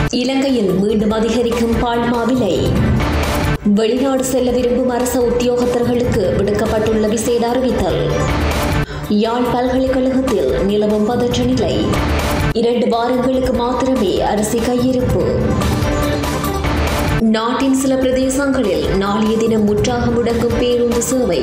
இலங்கையில் மீண்டும் அதிகரிக்கும் பால்மா விலை வெளிநாடு செல்ல விரும்பும் அரச உத்தியோகத்தர்களுக்கு விடுக்கப்பட்டுள்ள விசேட அறிவித்தல் யாழ் பல்கலைக்கழகத்தில் நிலவும் பதற்ற நிலை இரண்டு வாரங்களுக்கு மாத்திரமே அரிசி கையிருப்பு நாட்டின் சில பிரதேசங்களில் நாளைய தினம் முற்றாக முடங்கும் பேருந்து சேவை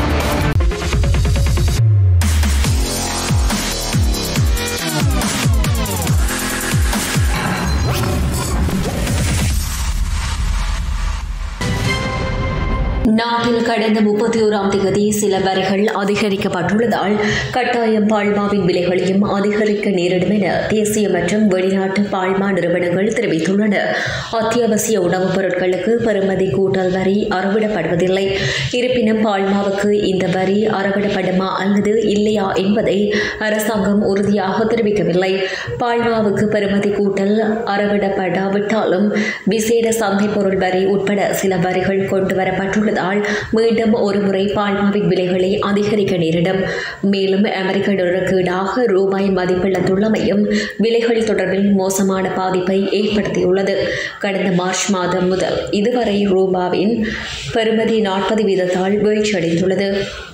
நாட்டில் கடந்த முப்பத்தி ஓராம் தேதி சில வரிகள் அதிகரிக்கப்பட்டுள்ளதால் கட்டாயம் பால்மாவின் விலைகளையும் அதிகரிக்க நேரிடும் என தேசிய மற்றும் வெளிநாட்டு பால்மா நிறுவனங்கள் தெரிவித்துள்ளன அத்தியாவசிய உணவுப் பொருட்களுக்கு பெறுமதி கூட்டல் வரி அறவிடப்படுவதில்லை இருப்பினும் பால்மாவுக்கு இந்த வரி அறவிடப்படுமா அல்லது இல்லையா என்பதை அரசாங்கம் உறுதியாக தெரிவிக்கவில்லை பால்மாவுக்கு பெறுமதி கூட்டல் அறவிடப்படாவிட்டாலும் விசேட சந்தை பொருள் வரி உட்பட சில வரிகள் கொண்டு வரப்பட்டுள்ளதால் மீண்டும் ஒருமுறை பால்மாவின் விலைகளை அதிகரிக்க நேரிடும் மேலும் அமெரிக்க டாலருக்கு ஈடாக ரூபாய் மதிப்பிழந்துள்ளமையும் விலைகள் தொடர்பில் மோசமான பாதிப்பை ஏற்படுத்தியுள்ளது கடந்த மார்ச் மாதம் முதல் இதுவரை ரூபாவின் பெறுமதி நாற்பது வீதத்தால் வீழ்ச்சியடைந்துள்ளது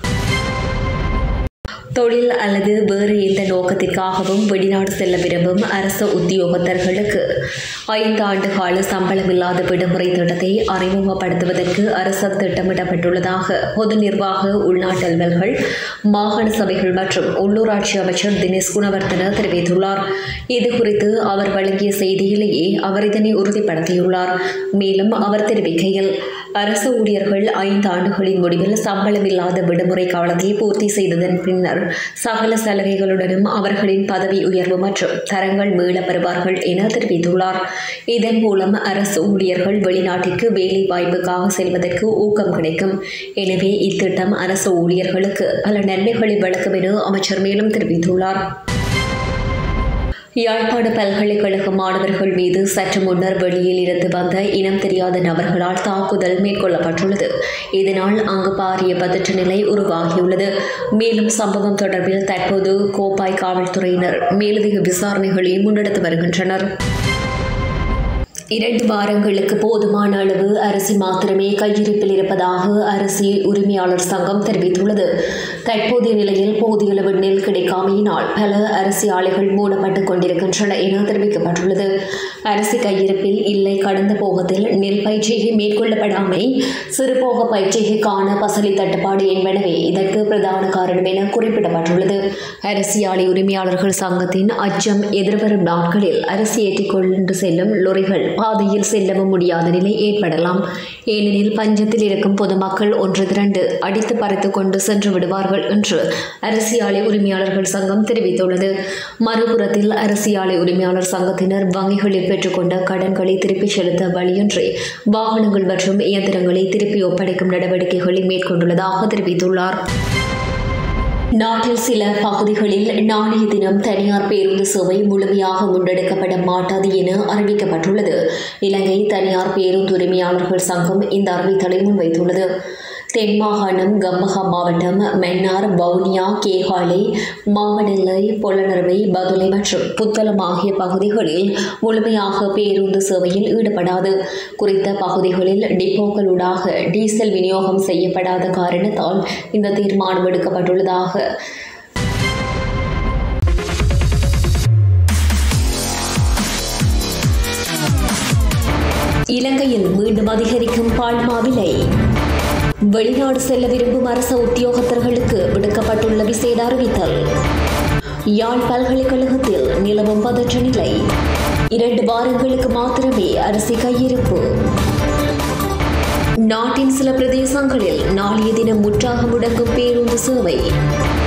தொழில் அல்லது வேறு எந்த நோக்கத்திற்காகவும் வெளிநாடு செல்ல விரும்பும் அரசு உத்தியோகத்தர்களுக்கு ஐந்து ஆண்டு கால சம்பளமில்லாத விடுமுறை திட்டத்தை அறிமுகப்படுத்துவதற்கு அரசு திட்டமிடப்பட்டுள்ளதாக பொது நிர்வாக உள்நாட்டு அலுவல்கள் மாகாண சபைகள் மற்றும் உள்ளூராட்சி அமைச்சர் தினேஷ் குணவர்த்தன தெரிவித்துள்ளார் இதுகுறித்து அவர் வழங்கிய செய்தியிலேயே அவர் இதனை உறுதிப்படுத்தியுள்ளார் மேலும் அவர் தெரிவிக்கையில் அரசு ஊழியர்கள் ஐந்து ஆண்டுகளின் முடிவில் சம்பளமில்லாத விடுமுறை காலத்தை பூர்த்தி செய்ததன் பின்னர் சகல சலுகைகளுடனும் அவர்களின் பதவி உயர்வு மற்றும் தரங்கள் மீளப் பெறுவார்கள் என தெரிவித்துள்ளார் இதன் மூலம் அரசு ஊழியர்கள் வெளிநாட்டிற்கு வேலை வாய்ப்புக்காக செல்வதற்கு ஊக்கம் கிடைக்கும் எனவே இத்திட்டம் அரசு ஊழியர்களுக்கு பல நன்மைகளை வழங்கும் என அமைச்சர் மேலும் தெரிவித்துள்ளார் யாழ்ப்பாண பல்கலைக்கழக மாணவர்கள் மீது சற்று முன்னர் வெளியில் இருந்து வந்த இனம் தெரியாத நபர்களால் தாக்குதல் மேற்கொள்ளப்பட்டுள்ளது இதனால் அங்கு பாரிய பதற்ற நிலை உருவாகியுள்ளது மேலும் சம்பவம் தொடர்பில் தற்போது கோப்பாய் காவல்துறையினர் மேலதிக விசாரணைகளை முன்னெடுத்து வருகின்றனர் இரண்டு வாரங்களுக்கு போதுமான அளவு அரிசி மாத்திரமே கையிருப்பில் இருப்பதாக அரிசி உரிமையாளர் சங்கம் தெரிவித்துள்ளது தற்போதைய நிலையில் போதிய அளவு நெல் கிடைக்காமையினால் பல அரிசி ஆலைகள் மூடப்பட்டுக் கொண்டிருக்கின்றன என தெரிவிக்கப்பட்டுள்ளது அரிசி கையிருப்பில் இல்லை கடந்த போகத்தில் நெல் பயிற்சிகை மேற்கொள்ளப்படாமை சிறுபோக பயிற்சிகைக்கான பசலி தட்டுப்பாடு என்பனவே இதற்கு பிரதான காரணம் என குறிப்பிடப்பட்டுள்ளது அரிசி ஆலை உரிமையாளர்கள் சங்கத்தின் அச்சம் எதிர்வரும் நாட்களில் அரிசி ஏற்றிக் கொண்டு செல்லும் லொரிகள் பாதையில் செல்லவும் முடியாத நிலை ஏற்படலாம் ஏனெனில் பஞ்சத்தில் இருக்கும் பொதுமக்கள் ஒன்று திரண்டு அடித்து பறித்து கொண்டு சென்று விடுவார்கள் என்று அரிசி ஆலை உரிமையாளர்கள் சங்கம் தெரிவித்துள்ளது மறுபுறத்தில் அரிசி ஆலை உரிமையாளர் சங்கத்தினர் வங்கிகளில் பெற்றுக்கொண்ட கடன்களை திருப்பிச் செலுத்த வழியின்றி வாகனங்கள் மற்றும் இயந்திரங்களை திருப்பி ஒப்படைக்கும் நடவடிக்கைகளை மேற்கொண்டுள்ளதாக தெரிவித்துள்ளார் நாட்டில் சில பகுதிகளில் நாளைய தினம் தனியார் பேருந்து சேவை முழுமையாக முன்னெடுக்கப்பட மாட்டாது என அறிவிக்கப்பட்டுள்ளது இலங்கை தனியார் பேருந்து உரிமையாளர்கள் சங்கம் இந்த அறிவித்தலை முன்வைத்துள்ளது தென் மாகாணம் கம்பஹா மாவட்டம் மென்னார் வவுனியா கேகாலை மாவனெல்லை பொலனறுவை பதுளை மற்றும் புத்தளம் ஆகிய பகுதிகளில் முழுமையாக பேருந்து சேவையில் ஈடுபடாது குறித்த பகுதிகளில் டிப்போக்களூடாக டீசல் விநியோகம் செய்யப்படாத காரணத்தால் இந்த தீர்மானம் எடுக்கப்பட்டுள்ளதாக இலங்கையில் மீண்டும் அதிகரிக்கும் பால்மா விலை வெளிநாடு செல்ல விரும்பும் அரச உத்தியோகத்தர்களுக்கு விடுக்கப்பட்டுள்ள விசேட அறிவித்தல் யாழ் பல்கலைக்கழகத்தில் நிலவும் பதற்ற நிலை இரண்டு வாரங்களுக்கு மாத்திரமே அரிசி கையிருப்பு நாட்டின் சில பிரதேசங்களில் நாளைய தினம் முற்றாக முடங்கும் பேருந்து சேவை